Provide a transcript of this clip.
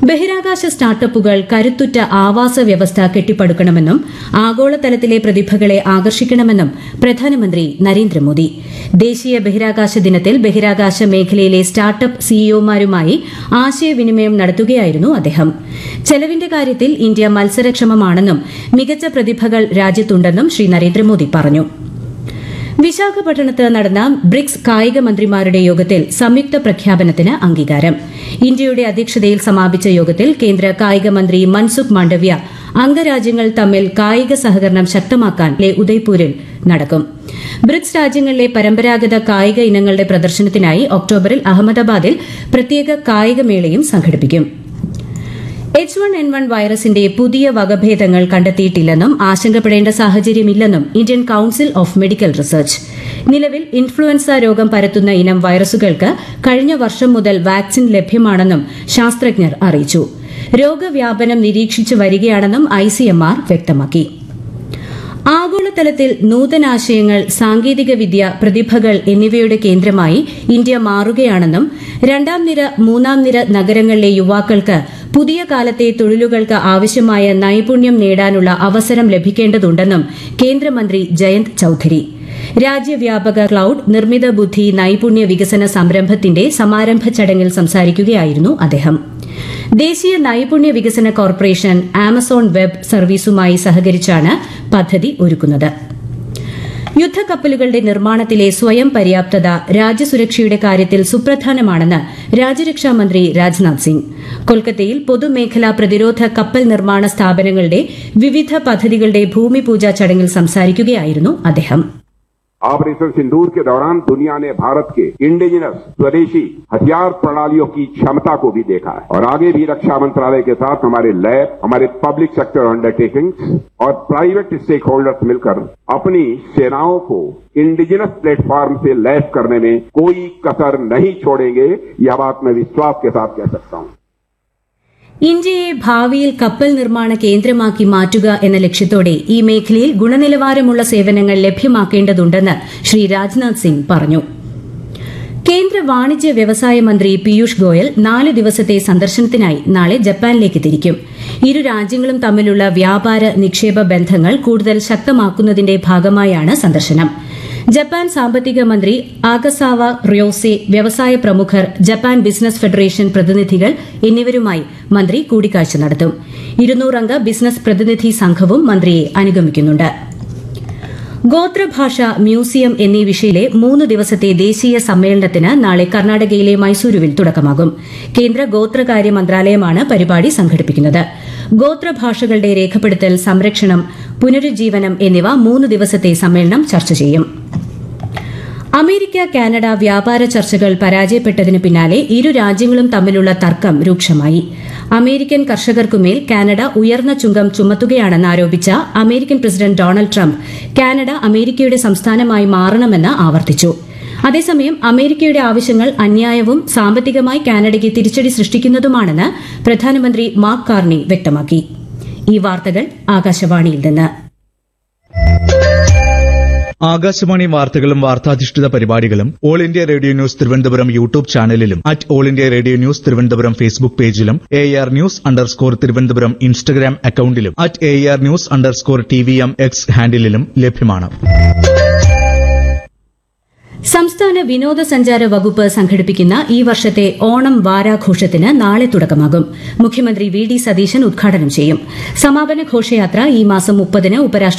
ബഹിരാകാശ സ്റ്റാർട്ടപ്പുകൾ കരുത്തുറ്റ ആവാസ വ്യവസ്ഥ കെട്ടിപ്പടുക്കണമെന്നും ആഗോളതലത്തിലെ പ്രതിഭകളെ ആകർഷിക്കണമെന്നും പ്രധാനമന്ത്രി നരേന്ദ്രമോദി ദേശീയ ബഹിരാകാശ ദിനത്തിൽ ബഹിരാകാശ മേഖലയിലെ സ്റ്റാർട്ടപ്പ് സിഇഒമാരുമായി ആശയവിനിമയം നടത്തുകയായിരുന്നു അദ്ദേഹം ചെലവിന്റെ കാര്യത്തിൽ ഇന്ത്യ മത്സരക്ഷമമാണെന്നും മികച്ച പ്രതിഭകൾ രാജ്യത്തുണ്ടെന്നും ശ്രീ നരേന്ദ്രമോദി പറഞ്ഞു വിശാഖപട്ടണത്ത് നടന്ന ബ്രിക്സ് കായിക മന്ത്രിമാരുടെ യോഗത്തിൽ സംയുക്ത പ്രഖ്യാപനത്തിന് അംഗീകാരം ഇന്ത്യയുടെ അധ്യക്ഷതയിൽ സമാപിച്ച യോഗത്തിൽ കേന്ദ്ര കായിക മന്ത്രി മൻസുഖ് മാണ്ഡവ്യ അംഗരാജ്യങ്ങൾ തമ്മിൽ കായിക സഹകരണം ശക്തമാക്കാൻ ഉദയ്പൂരിൽ നടക്കും ബ്രിക്സ് രാജ്യങ്ങളിലെ പരമ്പരാഗത കായിക ഇനങ്ങളുടെ പ്രദർശനത്തിനായി ഒക്ടോബറിൽ അഹമ്മദാബാദിൽ പ്രത്യേക കായികമേളയും സംഘടിപ്പിക്കും എച്ച് വൺ എൻ വൺ വൈറസിന്റെ പുതിയ വകഭേദങ്ങൾ കണ്ടെത്തിയിട്ടില്ലെന്നും ആശങ്കപ്പെടേണ്ട സാഹചര്യമില്ലെന്നും Indian council of medical research നിലവിൽ ഇൻഫ്ലുവൻസ രോഗം പരത്തുന്ന ഇനം വൈറസുകൾക്ക് കഴിഞ്ഞ വർഷം മുതൽ വാക്സിൻ ലഭ്യമാണെന്നും ശാസ്ത്രജ്ഞർ അറിയിച്ചു രോഗവ്യാപനം നിരീക്ഷിച്ചു വരികയാണെന്നും ഐസിഎംആർ വ്യക്തമാക്കി ആഗോളതലത്തിൽ നൂതനാശയങ്ങൾ സാങ്കേതികവിദ്യ പ്രതിഭകൾ എന്നിവയുടെ കേന്ദ്രമായി ഇന്ത്യ മാറുകയാണെന്നും രണ്ടാം നിര മൂന്നാം നിര നഗരങ്ങളിലെ യുവാക്കൾക്ക് പുതിയ കാലത്തെ തൊഴിലുകൾക്ക് ആവശ്യമായ നൈപുണ്യം നേടാനുള്ള അവസരം ലഭിക്കേണ്ടതുണ്ടെന്നും കേന്ദ്രമന്ത്രി ജയന്ത് ചൌധരി രാജ്യവ്യാപക ക്ലൌഡ് നിർമ്മിത ബുദ്ധി നൈപുണ്യ വികസന സംരംഭത്തിന്റെ സമാരംഭ ചടങ്ങിൽ സംസാരിക്കുകയായിരുന്നു അദ്ദേഹം ദേശീയ നൈപുണ്യ വികസന കോർപ്പറേഷൻ ആമസോൺ വെബ് സർവീസുമായി സഹകരിച്ചാണ് പദ്ധതി ഒരുക്കുന്നത് യുദ്ധക്കപ്പലുകളുടെ നിർമ്മാണത്തിലെ സ്വയം പര്യാപ്തത രാജ്യസുരക്ഷയുടെ കാര്യത്തിൽ സുപ്രധാനമാണെന്ന് രാജ്യരക്ഷാമന്ത്രി രാജ്നാഥ് സിംഗ് കൊൽക്കത്തയിൽ പൊതുമേഖലാ പ്രതിരോധ കപ്പൽ നിർമ്മാണ സ്ഥാപനങ്ങളുടെ വിവിധ പദ്ധതികളുടെ ഭൂമിപൂജ ചടങ്ങിൽ സംസാരിക്കുകയായിരുന്നു അദ്ദേഹം ऑपरेशन सिंदूर के दौरान दुनिया ने भारत के इंडिजिनस स्वदेशी हथियार प्रणालियों की क्षमता को भी देखा है और आगे भी रक्षा मंत्रालय के साथ हमारे लैब हमारे पब्लिक सेक्टर अंडरटेकिंग्स और प्राइवेट स्टेक होल्डर्स मिलकर अपनी सेनाओं को इंडिजिनस प्लेटफॉर्म से लैस करने में कोई कसर नहीं छोड़ेंगे यह बात मैं विश्वास के साथ कह सकता हूं ഇന്ത്യയെ ഭാവിയിൽ കപ്പൽ നിർമ്മാണ കേന്ദ്രമാക്കി മാറ്റുക എന്ന ലക്ഷ്യത്തോടെ ഈ മേഖലയിൽ ഗുണനിലവാരമുള്ള സേവനങ്ങൾ ലഭ്യമാക്കേണ്ടതുണ്ടെന്ന് ശ്രീ രാജ്നാഥ് സിംഗ് പറഞ്ഞു കേന്ദ്ര വാണിജ്യ വ്യവസായ മന്ത്രി പീയൂഷ് ഗോയൽ നാല് ദിവസത്തെ സന്ദർശനത്തിനായി നാളെ ജപ്പാനിലേക്ക് തിരിക്കും ഇരു രാജ്യങ്ങളും തമ്മിലുള്ള വ്യാപാര നിക്ഷേപ ബന്ധങ്ങൾ കൂടുതൽ ശക്തമാക്കുന്നതിന്റെ ഭാഗമായാണ് സന്ദർശനം ജപ്പാൻ സാമ്പത്തിക മന്ത്രി ആഗസാവ റിയോസെ വ്യവസായ പ്രമുഖർ ജപ്പാൻ ബിസിനസ് ഫെഡറേഷൻ പ്രതിനിധികൾ എന്നിവരുമായി മന്ത്രി കൂടിക്കാഴ്ച നടത്തും ഇരുന്നൂറംഗ ബിസിനസ് പ്രതിനിധി സംഘവും മന്ത്രിയെ അനുഗമിക്കുന്നുണ്ട് ഗോത്രഭാഷ മ്യൂസിയം എന്നീ വിഷയിലെ മൂന്ന് ദിവസത്തെ ദേശീയ സമ്മേളനത്തിന് നാളെ കർണാടകയിലെ മൈസൂരുവിൽ തുടക്കമാകും കേന്ദ്ര ഗോത്രകാര്യ മന്ത്രാലയമാണ് പരിപാടി സംഘടിപ്പിക്കുന്നത് ഗോത്രഭാഷകളുടെ രേഖപ്പെടുത്തൽ സംരക്ഷണം പുനരുജ്ജീവനം എന്നിവ മൂന്ന് ദിവസത്തെ സമ്മേളനം ചർച്ച ചെയ്യും അമേരിക്ക കാനഡ വ്യാപാര ചർച്ചകൾ പരാജയപ്പെട്ടതിന് പിന്നാലെ ഇരു രാജ്യങ്ങളും തമ്മിലുള്ള തർക്കം രൂക്ഷമായി അമേരിക്കൻ കർഷകർക്കുമേൽ കാനഡ ഉയർന്ന ചുങ്കം ചുമത്തുകയാണെന്ന് ആരോപിച്ച American president Donald Trump Canada അമേരിക്കയുടെ സംസ്ഥാനമായി മാറണമെന്ന് ആവർത്തിച്ചു അതേസമയം അമേരിക്കയുടെ ആവശ്യങ്ങൾ അന്യായവും സാമ്പത്തികമായി കാനഡയ്ക്ക് തിരിച്ചടി സൃഷ്ടിക്കുന്നതുമാണെന്ന് പ്രധാനമന്ത്രി മാർക്ക് കാർണി വ്യക്തമാക്കി ഈ വാർത്തകൾ ആകാശവാണിയിൽ നിന്ന് ആകാശവാണി വാർത്തകളും വാർത്താധിഷ്ഠിത പരിപാടികളും all India radio news Thiruvananthapuram YouTube ചാനലിലും at all India radio news Thiruvananthapuram Facebook പേജിലും A R news underscore Thiruvananthapuram Instagram അക്കൌണ്ടിലും at A R news underscore T V M X ഹാൻഡിലും ലഭ്യമാണ് സംസ്ഥാന വിനോദസഞ്ചാര വകുപ്പ് സംഘടിപ്പിക്കുന്ന ഈ വർഷത്തെ ഓണം വാരാഘോഷത്തിന് നാളെ തുടക്കമാകും മുഖ്യമന്ത്രി വി ഡി സതീശൻ ഉദ്ഘാടനം ചെയ്യും സമാപന ഘോഷയാത്ര ഈ മാസം മുപ്പതിന് ഉപരാഷ്ട്രപതി